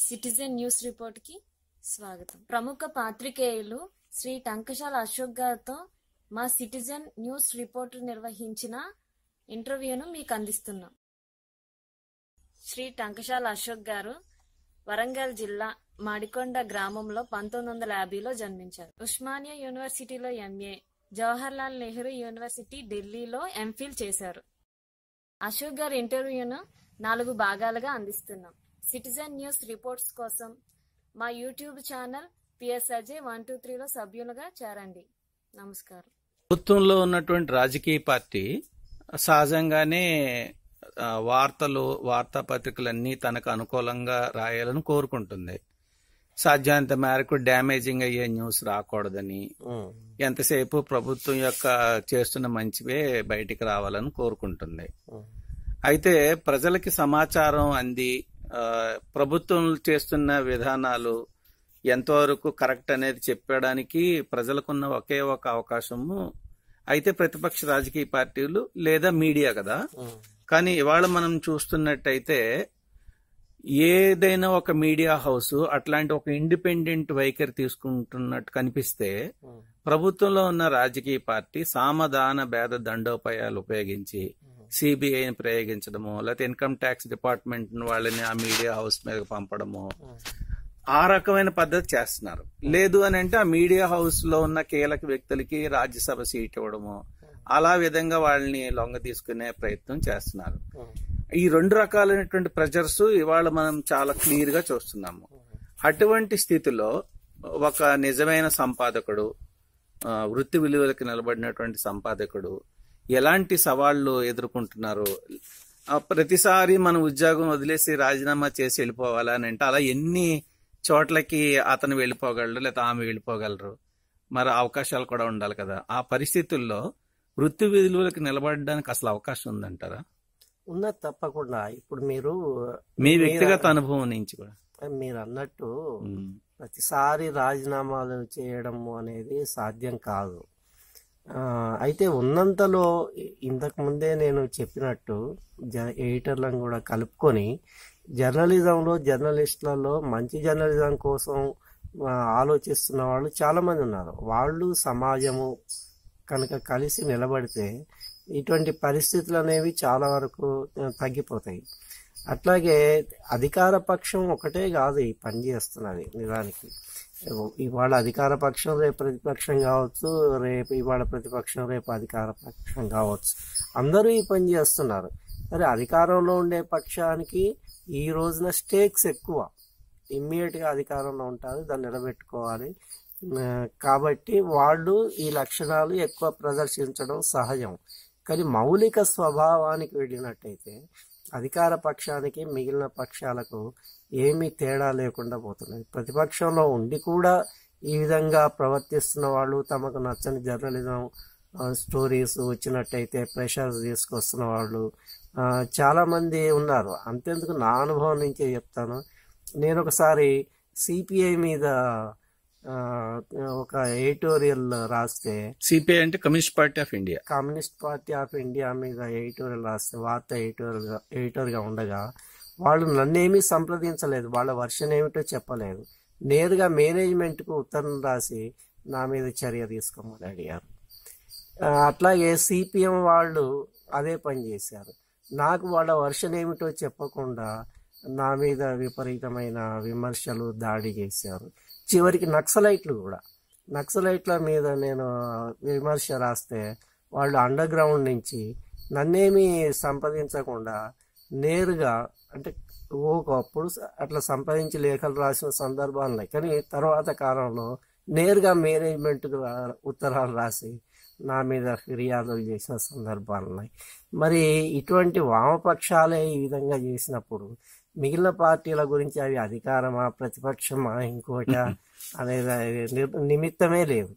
Citizen news report కి స్వాగతం ప్రముఖ పాత్రికేయులు శ్రీ టంకశాల అశోక్ గారితో మా సిటిజన్ న్యూస్ రిపోర్ట్ నిర్వహించిన ఇంటర్వ్యూను మీకు అందిస్తున్నాం శ్రీ టంకశాల అశోక్ గారు వరంగల్ జిల్లా మాడికొండ గ్రామంలో పంతొమ్మిది వందల యాభైలో జన్మించారు ఉస్మానియా యూనివర్సిటీలో ఎంఏ జవహర్లాల్ నెహ్రూ యూనివర్సిటీ ఢిల్లీలో ఎంఫిల్ చేశారు అశోక్ గారి ఇంటర్వ్యూను నాలుగు భాగాలుగా అందిస్తున్నాం సిటిజన్ న్యూస్ రిపోర్ట్స్ కోసం మా YouTube channel PSRJ one two త్రీలో సభ్యులుగా చేరండి నమస్కారం ప్రభుత్వంలో ఉన్నటువంటి రాజకీయ పార్టీ సహజంగానే ఆ, వార్తలు వార్తాపత్రికలన్నీ తనకు అనుకూలంగా రాయాలని కోరుకుంటుంది సాధ్యమైనంత మేరకు డ్యామేజింగ్ అయ్యే న్యూస్ రాకూడదని ఎంతసేపు ప్రభుత్వం యొక్క చేస్తున్న మంచివే బయటికి రావాలని కోరుకుంటుంది అయితే ప్రజలకి సమాచారం అంది ఆ, ప్రభుత్వం చేస్తున్న విధానాలు ఎంతవరకు కరెక్ట్ అనేది చెప్పడానికి ప్రజలకున్న ఒకే ఒక అవకాశము అయితే ప్రతిపక్ష రాజకీయ పార్టీలు లేదా మీడియా కదా కానీ ఇవాళ మనం చూస్తున్నట్టయితే ఏదైనా ఒక మీడియా హౌస్ అట్లాంటి ఒక ఇండిపెండెంట్ వైఖరి తీసుకుంటున్నట్టు కనిపిస్తే ప్రభుత్వంలో ఉన్న రాజకీయ పార్టీ సామధాన భేద దండోపాయాలు ఉపయోగించి సిబిఐని ప్రయోగించడము లేకపోతే ఇన్కమ్ ట్యాక్స్ డిపార్ట్మెంట్ వాళ్ళని ఆ మీడియా హౌస్ మీద పంపడము ఆ రకమైన పద్ధతి చేస్తున్నారు లేదు అని అంటే ఆ మీడియా హౌస్ లో ఉన్న కీలక వ్యక్తులకి రాజ్యసభ సీట్ ఇవ్వడము అలా విధంగా వాళ్ళని లొంగ తీసుకునే ప్రయత్నం చేస్తున్నారు ఈ రెండు రకాలైనటువంటి ప్రెజర్స్ ఇవాళ మనం చాలా క్లియర్ గా చూస్తున్నాము అటువంటి స్థితిలో ఒక నిజమైన సంపాదకుడు ఆ, వృత్తి విలువలకు నిలబడినటువంటి సంపాదకుడు ఎలాంటి సవాళ్లు ఎదుర్కొంటున్నారు ఆ, ప్రతిసారి మన ఉద్యోగం వదిలేసి రాజీనామా చేసి వెళ్ళిపోవాలా అని అంటే అలా ఎన్ని చోట్లకి అతను వెళ్ళిపోగలరు లేదా ఆమె వెళ్ళిపోగలరు మరి అవకాశాలు కూడా ఉండాలి కదా ఆ పరిస్థితుల్లో వృత్తి విలువలకు నిలబడడానికి అసలు అవకాశం ఉందంటారా ఉన్నది తప్పకుండా ఇప్పుడు మీరు మీ వ్యక్తిగత అనుభవం నుంచి కూడా మీరు అన్నట్టు ఉమ్. ప్రతిసారి రాజీనామాలు చేయడము అనేది సాధ్యం కాదు ఆ, అయితే ఉన్నంతలో ఇ- ఇంతకు ముందే నేను చెప్పినట్టు జ ఎడిటర్లను కూడా కలుపుకొని జర్నలిజంలో జర్నలిస్టులలో మంచి జర్నలిజం కోసం ఆ, ఆలోచిస్తున్న వాళ్ళు చాలా మంది ఉన్నారు వాళ్ళు సమాజము కనుక కలిసి నిలబడితే ఇటువంటి పరిస్థితులు అనేవి చాలా వరకు ఆ, తగ్గిపోతాయి అట్లాగే అధికార పక్షం ఒకటే కాదు ఈ పని చేస్తున్నది నిజానికి ఇవాళ అధికార పక్షం రేపు ప్రతిపక్షం కావచ్చు రేపు ఇవాళ ప్రతిపక్షం రేపు అధికార పక్షం కావచ్చు అందరూ ఈ పని చేస్తున్నారు మరి అధికారంలో ఉండే పక్షానికి ఈ రోజున స్టేక్స్ ఎక్కువ ఇమ్మీడియట్ గా అధికారంలో ఉంటారు దాన్ని నిలబెట్టుకోవాలి ఆ, కాబట్టి వాళ్ళు ఈ లక్షణాలు ఎక్కువ ప్రదర్శించడం సహజం కానీ మౌలిక స్వభావానికి వెళ్ళినట్టయితే అధికార పక్షానికి మిగిలిన పక్షాలకు ఏమీ తేడా లేకుండా పోతున్నది ప్రతిపక్షంలో ఉండి కూడా ఈ విధంగా ప్రవర్తిస్తున్న వాళ్ళు తమకు నచ్చని జర్నలిజం ఆ, స్టోరీస్ వచ్చినట్టయితే ప్రెషర్స్ తీసుకొస్తున్న వాళ్ళు ఆ, చాలా మంది ఉన్నారు అంతెందుకు నా అనుభవం నుంచే చెప్తాను నేను ఒకసారి సిపిఐ మీద ఆ, ఒక ఎడిటోరియల్ రాస్తే సిపిఐ అంటే communist party of India communist party of India మీద ఎడిటోరియల్ రాస్తే వార్త ఎడిటోరియల్ ఎడిటర్గా ఉండగా వాళ్ళు నన్నేమీ సంప్రదించలేదు వాళ్ళ వర్షన్ ఏమిటో చెప్పలేదు నేరుగా మేనేజ్మెంట్కు ఉత్తరం రాసి నా మీద చర్య తీసుకోమని అడిగారు ఆ, అట్లాగే సిపిఎం వాళ్ళు అదే పని చేశారు నాకు వాళ్ళ వర్షన్ ఏమిటో చెప్పకుండా నా మీద విపరీతమైన విమర్శలు దాడి చేశారు చివరికి నక్సలైట్లు కూడా నక్సలైట్ల మీద నేను విమర్శ రాస్తే వాళ్ళు అండర్ గ్రౌండ్ నుంచి నన్నేమీ సంప్రదించకుండా నేరుగా అంటే ఒకప్పుడు అట్లా సంప్రదించి లేఖలు రాసిన సందర్భాలు ఉన్నాయి కానీ తర్వాత కాలంలో నేరుగా మేనేజ్మెంట్కి ఉత్తరాలు రాసి నా మీద ఫిర్యాదులు చేసిన సందర్భాలు ఉన్నాయి మరి ఇటువంటి వామపక్షాలే ఈ విధంగా చేసినప్పుడు మిగిలిన పార్టీల గురించి అవి అధికారమా ప్రతిపక్షమా ఇంకోట అనేది ని- నిమిత్తమే లేదు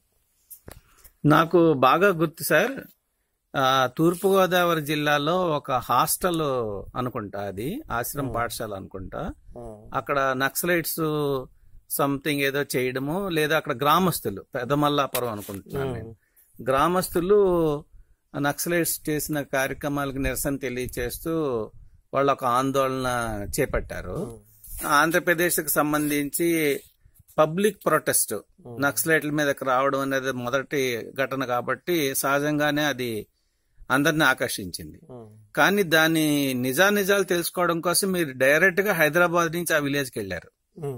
నాకు బాగా గుర్తు సార్ ఆ, తూర్పుగోదావరి జిల్లాలో ఒక హాస్టల్ అనుకుంటా అది ఆశ్రమ పాఠశాల అనుకుంటా అక్కడ నక్సలైట్స్ సంథింగ్ ఏదో చేయడము లేదా అక్కడ గ్రామస్తులు పెదమల్లాపురం అనుకుంటున్నాను నేను గ్రామస్తులు నక్సలైట్స్ చేసిన కార్యక్రమాలకు నిరసన తెలియచేస్తూ వాళ్ళు ఒక ఆందోళన చేపట్టారు ఆంధ్రప్రదేశ్కి సంబంధించి పబ్లిక్ ప్రొటెస్ట్ నక్సలైట్ల మీదకి రావడం అనేది మొదటి ఘటన కాబట్టి సహజంగానే అది అందరిని ఆకర్షించింది కానీ దాని నిజానిజాలు తెలుసుకోవడం కోసం మీరు డైరెక్ట్ గా హైదరాబాద్ నుంచి ఆ విలేజ్కి వెళ్ళారు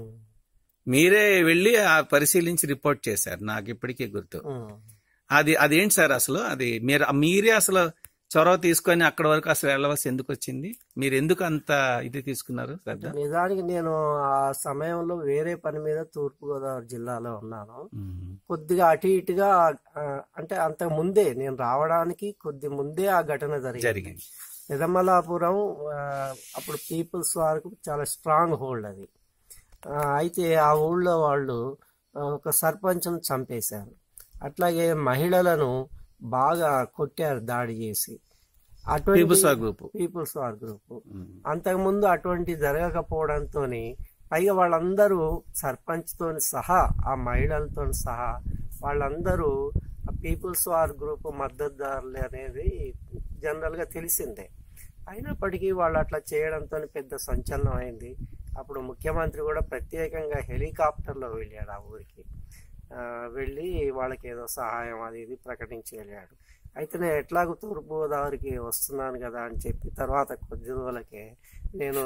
మీరే వెళ్ళి ఆ పరిశీలించి రిపోర్ట్ చేశారు నాకు ఇప్పటికీ గుర్తు అది అదేంటి సార్ అసలు అది మీరు మీరే అసలు చొరవ తీసుకొని అక్కడ వరకు అసలు వెళ్ళవలసి ఎందుకు వచ్చింది మీరు ఎందుకు అంత ఇది తీసుకున్నారు శ్రద్ధ నిజానికి నేను ఆ సమయంలో వేరే పని మీద తూర్పుగోదావరి జిల్లాలో ఉన్నాను మ్మ్. కొద్దిగా అటు ఇటుగా ఆ, అంటే అంతకు ముందే నేను రావడానికి కొద్ది ముందే ఆ ఘటన జరిగింది జరిగింది పెదమలాపురం ఆ, అప్పుడు పీపుల్స్ వరకు చాలా స్ట్రాంగ్ హోల్డ్ అది ఆ, అయితే ఆ ఊళ్ళో వాళ్ళు ఆ, ఒక సర్పంచ్ను చంపేశారు అట్లాగే మహిళలను బాగా కొట్టారు దాడి చేసి అటువంటి people's war group people's war group మ్మ్. అంతకుముందు అటువంటి జరగకపోవడంతో పైగా వాళ్ళందరూ సర్పంచ్తో సహా ఆ మహిళలతో సహా వాళ్ళందరూ పీపుల్స్ వార్ గ్రూప్ మద్దతుదారులు అనేది జనరల్గా తెలిసిందే అయినప్పటికీ వాళ్ళు అట్లా చేయడంతో పెద్ద సంచలనం అయింది అప్పుడు ముఖ్యమంత్రి కూడా ప్రత్యేకంగా హెలికాప్టర్లో వెళ్ళాడు ఆ ఊరికి ఆ, వెళ్ళి వాళ్ళకి ఏదో సహాయం అది ఇది ప్రకటించి వెళ్ళాడు అయితే నేను ఎట్లాగో తూర్పుగోదావరికి వస్తున్నాను కదా అని చెప్పి తర్వాత కొద్ది రోజులకే నేను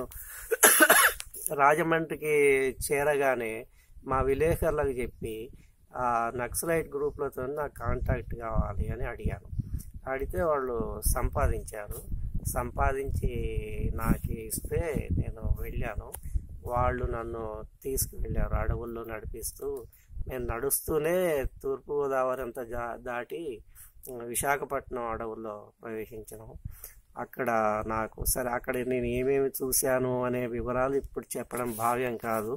రాజమండ్రికి చేరగానే మా విలేకరులకు చెప్పి ఆ నక్సలైట్ గ్రూప్లతో నాకు కాంటాక్ట్ కావాలి అని అడిగాను అడిగితే వాళ్ళు సంపాదించారు సంపాదించి నాకు ఇస్తే నేను వెళ్ళాను వాళ్ళు నన్ను తీసుకువెళ్ళారు అడవుల్లో నడిపిస్తూ నేను నడుస్తూనే తూర్పుగోదావరి అంతా జా దాటి విశాఖపట్నం అడవుల్లో ప్రవేశించడం అక్కడ నాకు సరే అక్కడ నేను ఏమేమి చూశాను అనే వివరాలు ఇప్పుడు చెప్పడం భావ్యం కాదు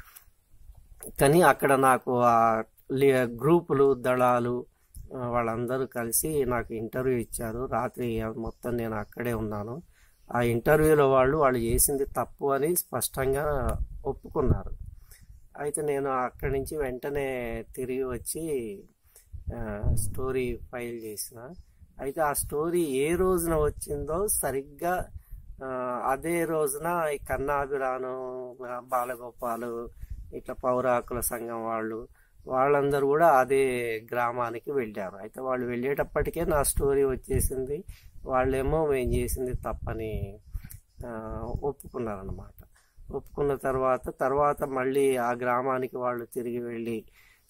కానీ అక్కడ నాకు ఆ లి- గ్రూపులు దళాలు ఆ, వాళ్ళందరూ కలిసి నాకు ఇంటర్వ్యూ ఇచ్చారు రాత్రి మొత్తం నేను అక్కడే ఉన్నాను ఆ ఇంటర్వ్యూలో వాళ్ళు వాళ్ళు చేసింది తప్పు అని స్పష్టంగా ఒప్పుకున్నారు అయితే నేను అక్కడి నుంచి వెంటనే తిరిగి వచ్చి ఆ, స్టోరీ ఫైల్ చేసిన అయితే ఆ స్టోరీ ఏ రోజున వచ్చిందో సరిగ్గా ఆ, అదే రోజున ఈ కన్నాభిరాను ఆ, బాలగోపాలు ఇట్లా పౌర హక్కుల సంఘం వాళ్ళు వాళ్ళందరూ కూడా అదే గ్రామానికి వెళ్ళారు అయితే వాళ్ళు వెళ్ళేటప్పటికే నా స్టోరీ వచ్చేసింది వాళ్ళేమో మేము చేసింది తప్పని ఆ, ఒప్పుకున్నారన్నమాట ఒప్పుకున్న తర్వాత తర్వాత మళ్ళీ ఆ గ్రామానికి వాళ్ళు తిరిగి వెళ్ళి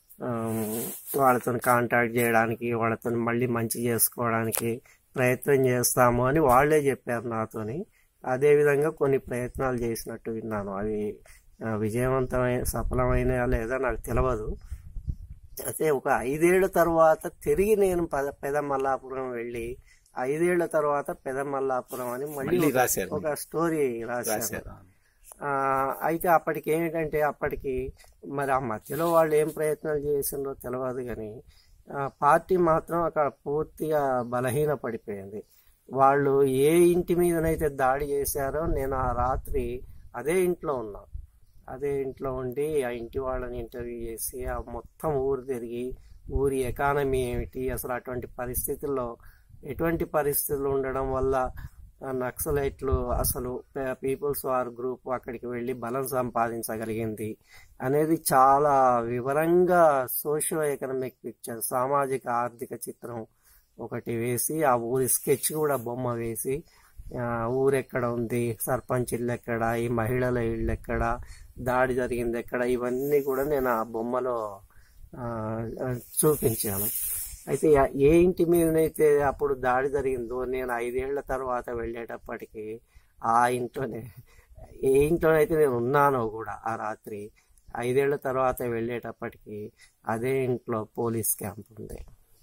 వాళ్ళతో కాంటాక్ట్ చేయడానికి వాళ్ళతో మళ్ళీ మంచి చేసుకోవడానికి ప్రయత్నం చేస్తాము అని వాళ్ళే చెప్పారు నాతోని అదేవిధంగా కొన్ని ప్రయత్నాలు చేసినట్టు విన్నాను అవి ఆ, విజయవంతమైన సఫలమైన లేదా నాకు తెలియదు అయితే ఒక ఐదేళ్ల తర్వాత తిరిగి నేను పద పెదమల్లాపురం వెళ్ళి ఐదేళ్ల తర్వాత పెదమల్లాపురం అని మళ్ళీ మళ్ళీ ఒక- రాశారు ఒక స్టోరీ రాశాను రాశారు ఆ, అయితే అప్పటికి ఏమిటంటే అప్పటికి మరి ఆ మధ్యలో వాళ్ళు ఏం ప్రయత్నాలు చేసిందో తెలియదు కానీ ఆ, పార్టీ మాత్రం అక్కడ పూర్తిగా బలహీన పడిపోయింది వాళ్ళు ఏ ఇంటి మీదనైతే దాడి చేశారో నేను ఆ రాత్రి అదే ఇంట్లో ఉన్నా అదే ఇంట్లో ఉండి ఆ ఇంటి వాళ్ళని ఇంటర్వ్యూ చేసి ఆ మొత్తం ఊరు తిరిగి ఊరి ఎకానమీ ఏమిటి అసలు అటువంటి పరిస్థితుల్లో ఎటువంటి పరిస్థితులు ఉండడం వల్ల ఆ నక్సలైట్లు అసలు ప- పీపుల్స్ వార్ గ్రూప్ అక్కడికి వెళ్ళి బలం సంపాదించగలిగింది అనేది చాలా వివరంగా సోషియో ఎకనామిక్ పిక్చర్ సామాజిక ఆర్థిక చిత్రం ఒకటి వేసి ఆ ఊరి స్కెచ్ కూడా బొమ్మ వేసి ఆ, ఊరెక్కడ ఉంది సర్పంచ్ ఇల్లు ఎక్కడ ఈ మహిళల ఇల్లు ఎక్కడ దాడి జరిగింది ఎక్కడ ఇవన్నీ కూడా నేను ఆ బొమ్మలో ఆ, ఆ, చూపించాను అయితే ఆ- ఏ ఇంటి మీదనైతే అప్పుడు దాడి జరిగిందో నేను ఐదేళ్ల తర్వాత వెళ్ళేటప్పటికి ఆ ఇంట్లోనే ఏ ఇంట్లోనైతే నేను ఉన్నానో కూడా ఆ రాత్రి ఐదేళ్ల తర్వాత వెళ్ళేటప్పటికి అదే ఇంట్లో పోలీస్ క్యాంప్ ఉంది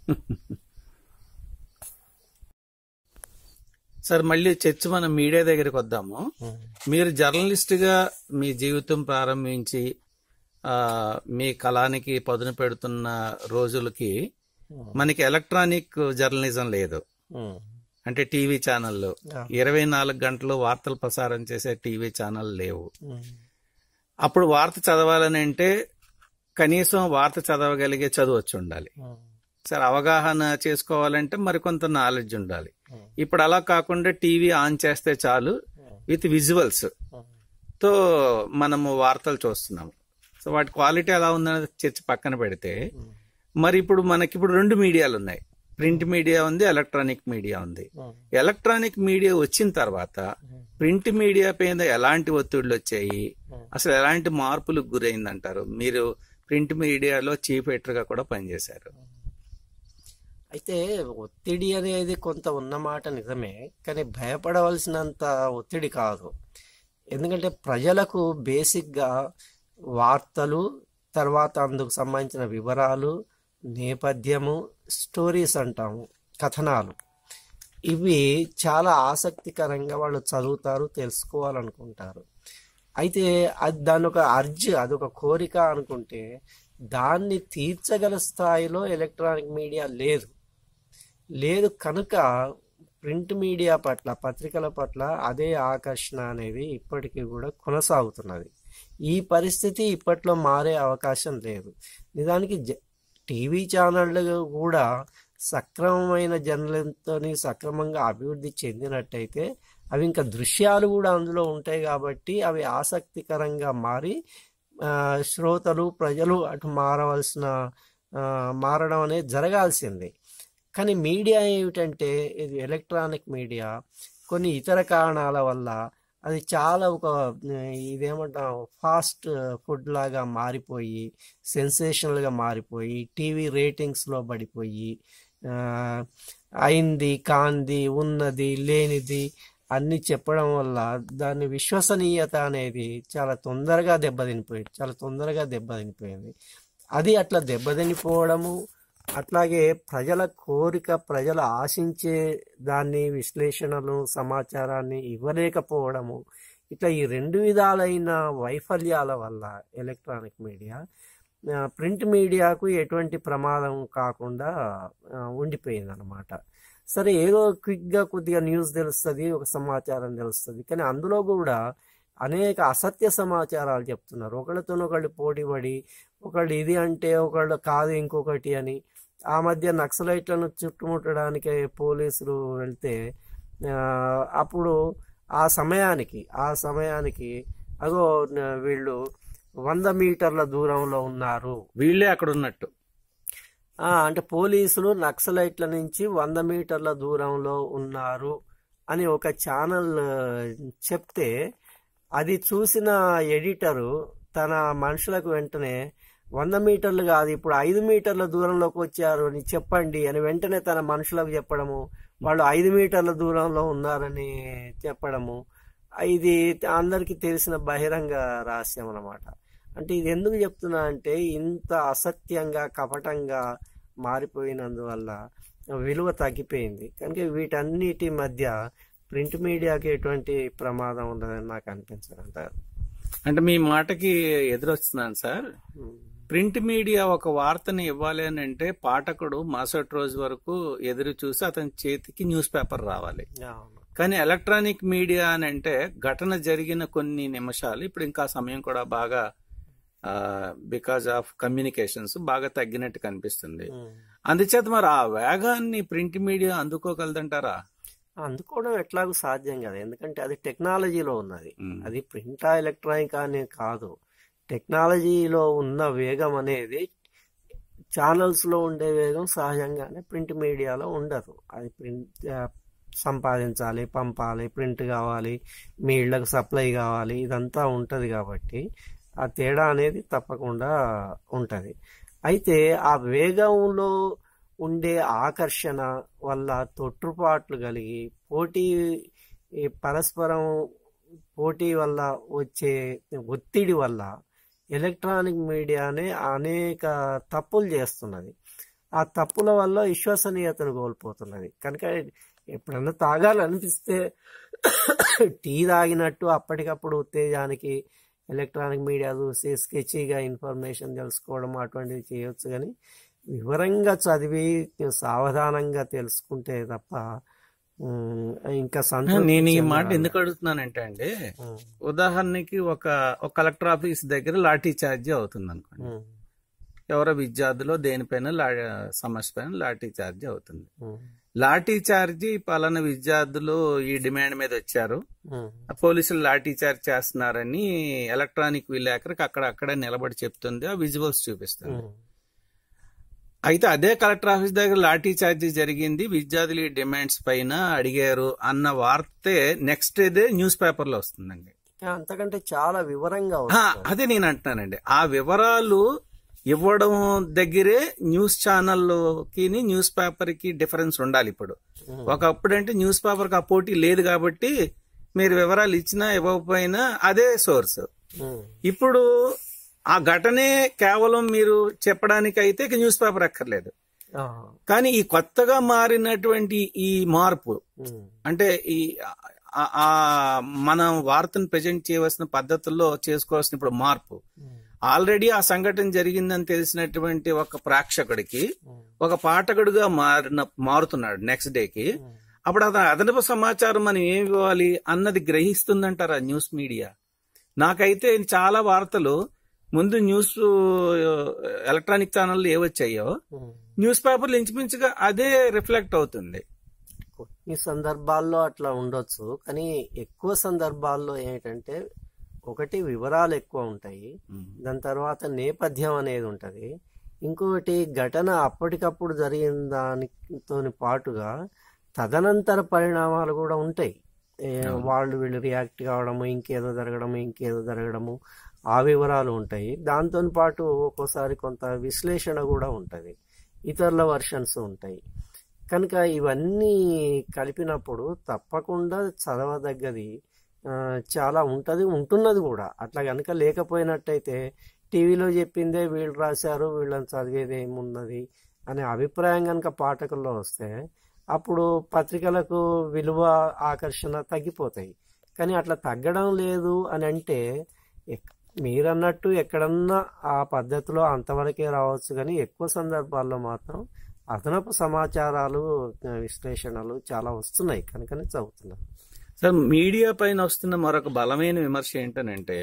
సార్ మళ్ళీ చర్చ మనం మీడియా దగ్గరికి వద్దాము మీరు జర్నలిస్ట్ గా మీ జీవితం ప్రారంభించి ఆ, మీ కళానికి పదును పెడుతున్న రోజులకి మనకి ఎలక్ట్రానిక్ జర్నలిజం లేదు అంటే టీవీ ఛానళ్ళు ఇరవై నాలుగు గంటలు వార్తలు ప్రసారం చేసే టీవీ ఛానల్ లేవు అప్పుడు వార్త చదవాలని అంటే కనీసం వార్త చదవగలిగే చదువు వచ్చి ఉండాలి సరే అవగాహన చేసుకోవాలంటే మరికొంత నాలెడ్జ్ ఉండాలి ఇప్పుడు అలా కాకుండా టీవీ ఆన్ చేస్తే చాలు విత్ విజువల్స్ తో మనము వార్తలు చూస్తున్నాము సో వాటి క్వాలిటీ ఎలా ఉందనేది చర్చ పక్కన పెడితే మరి ఇప్పుడు మనకి ఇప్పుడు రెండు మీడియాలు ఉన్నాయి ప్రింట్ మీడియా ఉంది ఎలక్ట్రానిక్ మీడియా ఉంది ఎలక్ట్రానిక్ మీడియా వచ్చిన తర్వాత ప్రింట్ మీడియా పైన ఎలాంటి ఒత్తిళ్లు వచ్చాయి అసలు ఎలాంటి మార్పులకు గురైందంటారు మీరు ప్రింట్ మీడియాలో చీఫ్ ఎడిటర్ గా కూడా పనిచేశారు అయితే ఒత్తిడి అనేది కొంత ఉన్నమాట నిజమే కానీ భయపడవలసినంత ఒత్తిడి కాదు ఎందుకంటే ప్రజలకు బేసిక్గా వార్తలు తర్వాత అందుకు సంబంధించిన వివరాలు నేపథ్యము స్టోరీస్ అంటాము కథనాలు ఇవి చాలా ఆసక్తికరంగా వాళ్ళు చదువుతారు తెలుసుకోవాలనుకుంటారు అయితే అది దాని ఒక అర్జ్ అదొక కోరిక అనుకుంటే దాన్ని తీర్చగల స్థాయిలో ఎలక్ట్రానిక్ మీడియా లేదు లేదు కనుక ప్రింట్ మీడియా పట్ల పత్రికల పట్ల అదే ఆకర్షణ అనేది ఇప్పటికీ కూడా కొనసాగుతున్నది ఈ పరిస్థితి ఇప్పట్లో మారే అవకాశం లేదు నిజానికి జ- టీవీ ఛానళ్ళు కూడా సక్రమమైన జర్నలిజంతో సక్రమంగా అభివృద్ధి చెందినట్టయితే అవి ఇంకా దృశ్యాలు కూడా అందులో ఉంటాయి కాబట్టి అవి ఆసక్తికరంగా మారి ఆ, శ్రోతలు ప్రజలు అటు మారవలసిన ఆ, మారడం అనేది జరగాల్సిందే కానీ మీడియా ఏమిటంటే ఇది ఎలక్ట్రానిక్ మీడియా కొన్ని ఇతర కారణాల వల్ల అది చాలా ఒక ఆ, ఇదేమంటాం ఫాస్ట్ ఫుడ్ లాగా మారిపోయి సెన్సేషనల్గా మారిపోయి టీవీ రేటింగ్స్లో పడిపోయి ఆ, అయింది కాంది ఉన్నది లేనిది అన్ని చెప్పడం వల్ల దాని విశ్వసనీయత అనేది చాలా తొందరగా దెబ్బతినిపోయింది చాలా తొందరగా దెబ్బతినిపోయింది అది అట్లా దెబ్బతినిపోవడము అట్లాగే ప్రజల కోరిక ప్రజలు ఆశించే దాన్ని విశ్లేషణలు సమాచారాన్ని ఇవ్వలేకపోవడము ఇట్లా ఈ రెండు విధాలైన వైఫల్యాల వల్ల ఎలక్ట్రానిక్ మీడియా ఆ, ప్రింట్ మీడియాకు ఎటువంటి ప్రమాదం కాకుండా ఉండిపోయింది అనమాట సరే ఏదో క్విక్గా కొద్దిగా న్యూస్ తెలుస్తుంది ఒక సమాచారం తెలుస్తుంది కానీ అందులో కూడా అనేక అసత్య సమాచారాలు చెప్తున్నారు ఒకళ్ళతోనొకళ్ళు పోటీ పడి ఒకళ్ళు ఇది అంటే ఒకళ్ళు కాదు ఇంకొకటి అని ఆ మధ్య నక్సలైట్లను చుట్టుముట్టడానికి పోలీసులు వెళ్తే ఆ, అప్పుడు ఆ సమయానికి ఆ సమయానికి అగో న- వీళ్ళు వంద మీటర్ల దూరంలో ఉన్నారు వీళ్ళే అక్కడ ఉన్నట్టు ఆ, అంటే పోలీసులు నక్సలైట్ల నుంచి వంద మీటర్ల దూరంలో ఉన్నారు అని ఒక ఛానల్ ఆ, చెప్తే అది చూసిన ఎడిటరు తన మనుషులకు వెంటనే వంద మీటర్లు కాదు ఇప్పుడు ఐదు మీటర్ల దూరంలోకి వచ్చారు అని చెప్పండి అని వెంటనే తన మనుషులకు చెప్పడము వాళ్ళు ఐదు మీటర్ల దూరంలో ఉన్నారని చెప్పడము ఇది అందరికీ తెలిసిన బహిరంగ రహస్యం అన్నమాట అంటే ఇది ఎందుకు చెప్తున్నా అంటే ఇంత అసత్యంగా కపటంగా మారిపోయినందువల్ల విలువ తగ్గిపోయింది కనుక వీటన్నిటి మధ్య ప్రింట్ మీడియాకి ఎటువంటి ప్రమాదం ఉండదని నాకు అనిపించదు అంటారు అంటే మీ మాటకి ఎదురొస్తున్నాను సార్ ప్రింట్ మీడియా ఒక వార్తని ఇవ్వాలి అని అంటే పాఠకుడు మరుసటి రోజు వరకు ఎదురు చూసి అతని చేతికి న్యూస్ పేపర్ రావాలి అవును కానీ ఎలక్ట్రానిక్ మీడియా అని అంటే ఘటన జరిగిన కొన్ని నిమిషాలు ఇప్పుడు ఇంకా సమయం కూడా బాగా బికాజ్ ఆఫ్ కమ్యూనికేషన్స్ బాగా తగ్గినట్టు కనిపిస్తుంది అందుచేత మరి ఆ వేగాన్ని ప్రింట్ మీడియా అందుకోగలదంటారా అందుకోవడం ఎట్లాగూ సాధ్యం కదా ఎందుకంటే అది టెక్నాలజీలో ఉన్నది మ్మ్. అది ప్రింటా ఎలక్ట్రానిక్ అనే కాదు టెక్నాలజీలో ఉన్న వేగం అనేది ఛానల్స్ లో ఉండే వేగం సహజంగానే ప్రింట్ మీడియాలో ఉండదు అది ప్రింట్ ఆ, సంపాదించాలి పంపాలి ప్రింట్ కావాలి మీ ఇళ్లకు సప్లై కావాలి ఇదంతా ఉంటది కాబట్టి ఆ తేడా అనేది తప్పకుండా ఉంటది అయితే ఆ వేగంలో ఉండే ఆకర్షణ వల్ల తొట్టుపాట్లు కలిగి పోటీ ఈ పరస్పరం పోటీ వల్ల వచ్చే ఒత్తిడి వల్ల ఎలక్ట్రానిక్ మీడియానే అనేక తప్పులు చేస్తున్నది ఆ తప్పుల వల్ల విశ్వసనీయతను కోల్పోతున్నది కనుక ఎప్పుడన్నా తాగాలనిపిస్తే టీ తాగినట్టు అప్పటికప్పుడు ఉత్తేజానికి ఎలక్ట్రానిక్ మీడియా చూసి స్కెచీగా ఇన్ఫర్మేషన్ తెలుసుకోవడం అటువంటివి చేయొచ్చు కానీ వివరంగా చదివి సావధానంగా తెలుసుకుంటే తప్ప ఉమ్, ఇంకా సంతృప్తి నేను ఈ మాట చెందరాదు. ఎందుకు అడుగుతున్నానంటే అండి ఉమ్, ఉదాహరణకి ఒక ఒక కలెక్టర్ ఆఫీస్ దగ్గర లాఠీ చార్జీ అవుతుంది అనుకోండి ఉమ్, ఎవరో విద్యార్థులు దేనిపైన లా- సమస్య పైన లాఠీ చార్జీ అవుతుంది ఉమ్, లాఠీ చార్జీ పలానా విద్యార్థులు ఈ డిమాండ్ మీద వచ్చారు ఉమ్, పోలీసులు లాఠీ చార్జ్ చేస్తున్నారని ఎలక్ట్రానిక్ విలేకరికి అక్కడ అక్కడ నిలబడి చెప్తుంది ఆ విజువల్స్ చూపిస్తుంది ఉమ్, అయితే అదే కలెక్టర్ ఆఫీస్ దగ్గర లాఠీ చార్జీ జరిగింది విద్యార్థులు ఈ డిమాండ్స్ పైన అడిగారు అన్న వార్తే నెక్స్ట్ డే న్యూస్ పేపర్ లో వస్తుందండి అంతకంటే చాలా వివరంగా ఆ, వస్తుంది అదే నేను అంటున్నానండి ఆ వివరాలు ఇవ్వడం దగ్గరే న్యూస్ ఛానల్కి న్యూస్ పేపర్ కి డిఫరెన్స్ ఉండాలి ఇప్పుడు ఉమ్, ఒకప్పుడు అంటే న్యూస్ పేపర్ కి ఆ పోటీ లేదు కాబట్టి మీరు వివరాలు ఇచ్చినా ఇవ్వకపోయినా అదే సోర్స్ ఉమ్, ఇప్పుడు ఆ ఘటనే కేవలం మీరు చెప్పడానికి అయితే ఇక న్యూస్ పేపర్ అక్కర్లేదు ఆ, కానీ ఈ కొత్తగా మారినటువంటి ఈ మార్పు ఉమ్, అంటే ఈ ఆ- ఆ మనం వార్తను ప్రజెంట్ చేయవలసిన పద్ధతుల్లో చేసుకోవాల్సిన ఇప్పుడు మార్పు ఉమ్, ఆల్రెడీ ఆ సంఘటన జరిగిందని తెలిసినటువంటి ఒక ప్రేక్షకుడికి ఉమ్, ఒక పాఠకుడిగా మారిన మారుతున్నాడు నెక్స్ట్ డేకి ఉమ్. అప్పుడు అతను అదనపు సమాచారం మనం ఏమి ఇవ్వాలి అన్నది గ్రహిస్తుందంటారా న్యూస్ మీడియా నాకైతే చాలా వార్తలు ముందు న్యూస్ ఎలక్ట్రానిక్ ఛానళ్ళు ఏవచ్చాయో ఉమ్. న్యూస్ పేపర్లు ఇంచుమించుగా అదే రిఫ్లెక్ట్ అవుతుంది కొన్ని సందర్భాల్లో అట్లా ఉండొచ్చు కానీ ఎక్కువ సందర్భాల్లో ఏంటంటే ఒకటి వివరాలు ఎక్కువ ఉంటాయి దాని తర్వాత నేపథ్యం అనేది ఉంటది ఇంకొకటి ఘటన అప్పటికప్పుడు జరిగిన దానితో పాటుగా తదనంతర పరిణామాలు కూడా ఉంటాయి ఏ, వాళ్ళు వీళ్ళు రియాక్ట్ కావడము ఇంకేదో జరగడము ఇంకేదో జరగడము ఆ వివరాలు ఉంటాయి దాంతో పాటు ఒక్కోసారి కొంత విశ్లేషణ కూడా ఉంటది ఇతరుల వర్షన్స్ ఉంటాయి కనుక ఇవన్నీ కలిపినప్పుడు తప్పకుండా చదవదగ్గది ఆ, చాలా ఉంటది ఉంటున్నది కూడా అట్లా కనుక లేకపోయినట్టయితే టీవీలో చెప్పిందే వీళ్ళు రాశారు వీళ్ళని చదివేది ఏమున్నది అనే అభిప్రాయం కనుక పాఠకుల్లో వస్తే అప్పుడు పత్రికలకు విలువ ఆకర్షణ తగ్గిపోతాయి కానీ అట్లా తగ్గడం లేదు అని అంటే ఎక్- మీరన్నట్టు ఎక్కడన్నా ఆ పద్ధతిలో అంతవరకే రావచ్చు కానీ ఎక్కువ సందర్భాల్లో మాత్రం అదనపు సమాచారాలు ఆ, విశ్లేషణలు చాలా వస్తున్నాయి కనుకనే చదువుతున్నాను సార్ మీడియా పైన వస్తున్న మరొక బలమైన విమర్శ ఏంటనంటే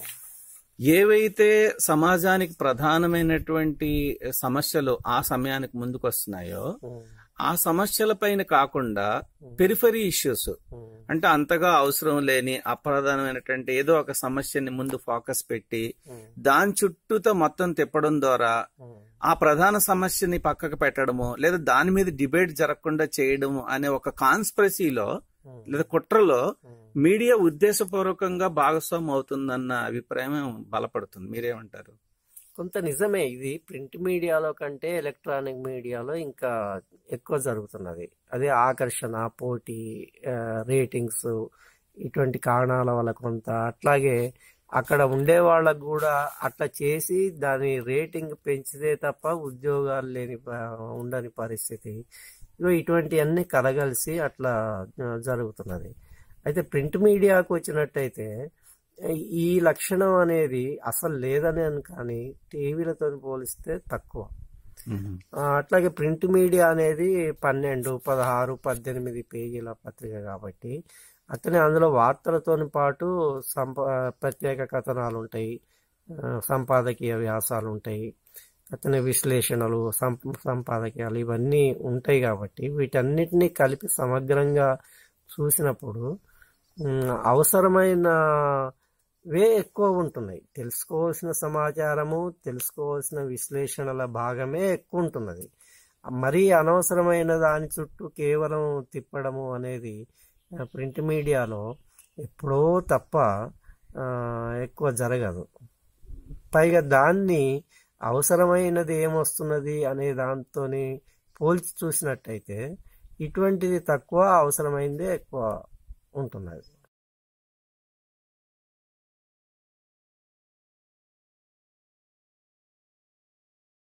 ఏవైతే సమాజానికి ప్రధానమైనటువంటి సమస్యలు ఆ సమయానికి ముందుకు వస్తున్నాయో ఆ సమస్యల పైన కాకుండా పెరిఫరీ ఇష్యూస్ అంటే అంతగా అవసరం లేని అప్రధానమైనటువంటి ఏదో ఒక సమస్యని ముందు ఫోకస్ పెట్టి దాని చుట్టూతో మొత్తం తిప్పడం ద్వారా ఆ ప్రధాన సమస్యని పక్కకు పెట్టడము లేదా దాని మీద డిబేట్ జరగకుండా చేయడము అనే ఒక కాన్స్పరసీలో లేదా కుట్రలో మీడియా ఉద్దేశపూర్వకంగా భాగస్వామ్యం అవుతుందన్న అభిప్రాయం బలపడుతుంది మీరేమంటారు కొంత నిజమే ఇది ప్రింట్ మీడియాలో కంటే ఎలక్ట్రానిక్ మీడియాలో ఇంకా ఎక్కువ జరుగుతున్నది అదే ఆకర్షణ పోటీ ఆ, రేటింగ్స్ ఇటువంటి కారణాల వల్ల కొంత అట్లాగే అక్కడ ఉండే వాళ్ళకు కూడా అట్లా చేసి దాని రేటింగ్ పెంచితే తప్ప ఉద్యోగాలు లేని ప- ఉండని పరిస్థితి ఇగో ఇటువంటివన్నీ కలగలిసి అట్లా ఆ, జరుగుతున్నది అయితే ప్రింట్ మీడియాకు వచ్చినట్టయితే ఈ లక్షణం అనేది అసలు లేదని అని కానీ టీవీలతో పోలిస్తే తక్కువ ఆ, అట్లాగే ప్రింట్ మీడియా అనేది పన్నెండు పదహారు పద్దెనిమిది పేజీల పత్రిక కాబట్టి అతనే అందులో వార్తలతో పాటు సంప ప్రత్యేక కథనాలు ఉంటాయి ఆ, సంపాదకీయ వ్యాసాలు ఉంటాయి అతని విశ్లేషణలు సం- సంపాదకీయాలు ఇవన్నీ ఉంటాయి కాబట్టి వీటన్నిటినీ కలిపి సమగ్రంగా చూసినప్పుడు ఉమ్, అవసరమైన వే ఎక్కువ ఉంటున్నాయి తెలుసుకోవాల్సిన సమాచారము తెలుసుకోవాల్సిన విశ్లేషణల భాగమే ఎక్కువ ఉంటున్నది మరీ అనవసరమైన దాని చుట్టూ కేవలం తిప్పడము అనేది ఆ, ప్రింట్ మీడియాలో ఎప్పుడో తప్ప ఆ, ఎక్కువ జరగదు పైగా దాన్ని అవసరమైనది ఏమొస్తున్నది అనే దాంతోని పోల్చి చూసినట్టయితే ఇటువంటిది తక్కువ అవసరమైందే ఎక్కువ ఉంటున్నది